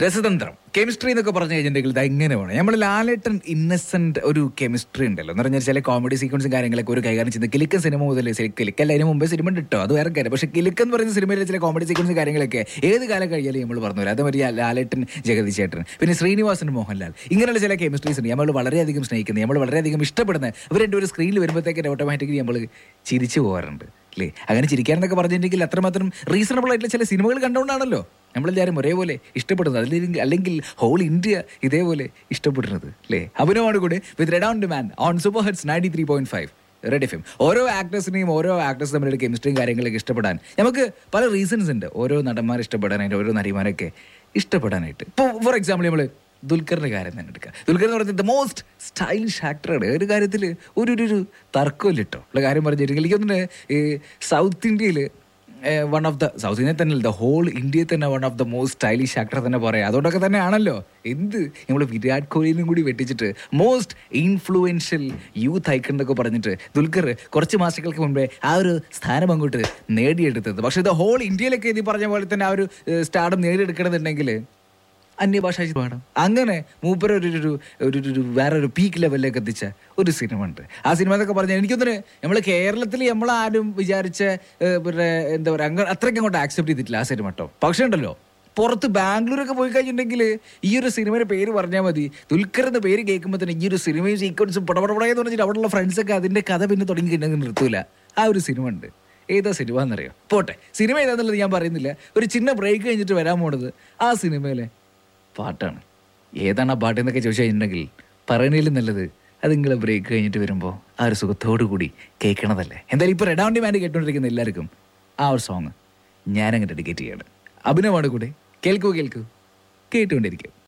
രസതന്ത്രം കെമിസ്ട്രി എന്നൊക്കെ പറഞ്ഞു കഴിഞ്ഞിട്ടുണ്ടെങ്കിൽ ഇത് എങ്ങനെ വേണം നമ്മൾ ലാലേട്ടൻ ഇന്നസെന്റ് ഒരു കെമിസ്ട്രി ഉണ്ടല്ലോ എന്ന് പറഞ്ഞാൽ ചില കോമഡി സീക്വൻസും കാര്യങ്ങളൊക്കെ ഒരു കൈകാര്യം ചെയ്യുന്നത് കിലുക്കൻ സിനിമ മുതൽ കിലുക്കല്ല അതിന് മുമ്പേ സിനിമ ഉണ്ട് കേട്ടോ അത് വേറെ കാര്യം പക്ഷേ കിലുക്കൻ എന്ന് പറയുന്ന സിനിമയിലെ ചില കോമഡി സീക്വൻസും കാര്യങ്ങളൊക്കെ ഏത് കാലം കഴിയാലും നമ്മൾ പറഞ്ഞു തരാം അതേമാതിരി ലാലേട്ടൻ ജഗതി ചേട്ടൻ പിന്നെ ശ്രീനിവാസൻ മോഹൻലാൽ ഇങ്ങനെയുള്ള ചില കെമിസ്ട്രീസ് ഉണ്ട് നമ്മൾ വളരെയധികം സ്നേഹിക്കുന്നത് നമ്മൾ വളരെയധികം ഇഷ്ടപ്പെടുന്ന ഇവർ രണ്ട് ഒരു സ്ക്രീനിൽ വരുമ്പോഴത്തേക്ക് ഓട്ടോമാറ്റിക്കലി നമ്മൾ ചിരിച്ചു പോകാറുണ്ട് അല്ലേ അങ്ങനെ ചിരിക്കാനെന്നൊക്കെ പറഞ്ഞിട്ടുണ്ടെങ്കിൽ അത്രമാത്രം റീസണബിൾ ആയിട്ടുള്ള ചില സിനിമകൾ കണ്ടുകൊണ്ടാണല്ലോ നമ്മളെല്ലാവരും ഒരേപോലെ ഇഷ്ടപ്പെടുന്നത് അല്ലെങ്കിൽ അല്ലെങ്കിൽ ഹോൾ ഇന്ത്യ ഇതേപോലെ ഇഷ്ടപ്പെടുന്നത് അല്ലേ അഭിനവാണ് കൂടെ with red on demand on super heads ninety three point five red F M ഓരോ ആക്ടേഴ്സിനെയും ഓരോ ആക്ടേഴ്സ് തമ്മിലുള്ള കെമിസ്ട്രിയും കാര്യങ്ങളൊക്കെ ഇഷ്ടപ്പെടാൻ നമുക്ക് പല റീസൺസ് ഉണ്ട് ഓരോ നടന്മാരെ ഇഷ്ടപ്പെടാനായിട്ട് ഓരോ നടിമാരൊക്കെ ഇഷ്ടപ്പെടാനായിട്ട് ഇപ്പോൾ ഫോർ എക്സാമ്പിൾ നമ്മൾ ദുൽഖറിന്റെ കാര്യം തന്നെ എടുക്കുക ദുൽഖർ എന്ന് പറയുന്നത് മോസ്റ്റ് സ്റ്റൈലിഷ് ആക്ടറാണ് ഒരു കാര്യത്തിൽ ഒരു ഒരു ഒരു തർക്കമില്ല കേട്ടോ ഉള്ള കാര്യം പറഞ്ഞിട്ടുണ്ടെങ്കിൽ എനിക്കൊന്നും ഈ സൗത്ത് ഇന്ത്യയിൽ വൺ ഓഫ് ദ സൗത്ത് ഇന്ത്യയിൽ തന്നെ ദ ഹോൾ ഇന്ത്യയിൽ തന്നെ one of the most stylish actor തന്നെ പറയാം അതുകൊണ്ടൊക്കെ തന്നെയാണല്ലോ എന്ത് നമ്മൾ വിരാട് കോഹ്ലിനും കൂടി വെട്ടിച്ചിട്ട് മോസ്റ്റ് ഇൻഫ്ലുവൻഷ്യൽ യൂത്ത് ഐക്കൺ എന്നൊക്കെ പറഞ്ഞിട്ട് ദുൽഖർ കുറച്ച് മാസങ്ങൾക്ക് മുമ്പേ ആ ഒരു സ്ഥാനം അങ്ങോട്ട് നേടിയെടുത്തത് പക്ഷേ ഇത് ഹോൾ ഇന്ത്യയിലൊക്കെ ഇത് പറഞ്ഞ പോലെ തന്നെ ആ ഒരു സ്റ്റാർഡം നേടിയെടുക്കണമെന്നുണ്ടെങ്കിൽ അന്യഭാഷാ പാഠം അങ്ങനെ മൂപ്പര ഒരു ഒരു ഒരു ഒരു വേറെ ഒരു പീക്ക് ലെവലിലേക്ക് എത്തിച്ച ഒരു സിനിമ ഉണ്ട് ആ സിനിമ എന്നൊക്കെ പറഞ്ഞാൽ എനിക്കൊന്നിന് നമ്മൾ കേരളത്തിൽ നമ്മൾ ആരും വിചാരിച്ച ഏഹ്, പിന്നെ എന്താ പറയുക അങ്ങ് അത്രയ്ക്ക് അങ്ങോട്ട് ആക്സെപ്റ്റ് ചെയ്തിട്ടില്ല ആ സിനിമ കേട്ടോ പക്ഷേ ഉണ്ടല്ലോ പുറത്ത് ബാംഗ്ലൂരൊക്കെ പോയി കഴിഞ്ഞിട്ടുണ്ടെങ്കിൽ ഈ ഒരു സിനിമയുടെ പേര് പറഞ്ഞാൽ മതി ദുൽഖർ എന്ന പേര് കേൾക്കുമ്പോൾ തന്നെ ഈ ഒരു സിനിമയും സീക്വൻസും പടപടപടയെന്ന് പറഞ്ഞിട്ട് അവിടെയുള്ള ഫ്രണ്ട്സൊക്കെ അതിന്റെ കഥ പിന്നെ തുടങ്ങി കഴിഞ്ഞാൽ നിർത്തൂല ആ ഒരു സിനിമ ഉണ്ട് ഏതാ സിനിമ എന്നറിയോ പോട്ടെ സിനിമ ഏതാന്നുള്ളത് ഞാൻ പറയുന്നില്ല ഒരു ചിന്ന ബ്രേക്ക് കഴിഞ്ഞിട്ട് വരാൻ പോണത് ആ സിനിമയിലെ പാട്ടാണ് ഏതാണ് ആ പാട്ട് എന്നൊക്കെ ചോദിച്ചു കഴിഞ്ഞിട്ടുണ്ടെങ്കിൽ പറയുന്നതിലും നല്ലത് അത് നിങ്ങൾ ബ്രേക്ക് കഴിഞ്ഞിട്ട് വരുമ്പോൾ ആ ഒരു സുഖത്തോടു കൂടി കേൾക്കണതല്ലേ എന്തായാലും ഇപ്പോൾ റെഡ് ഓൺ ഡിമാൻഡ് കേട്ടുകൊണ്ടിരിക്കുന്ന എല്ലാവർക്കും ആ ഒരു സോങ് ഞാനങ്ങനെ ഡെഡിക്കേറ്റ് ചെയ്യണം അഭിനവാണ് കൂടെ കേൾക്കൂ കേൾക്കൂ കേട്ടുകൊണ്ടിരിക്കും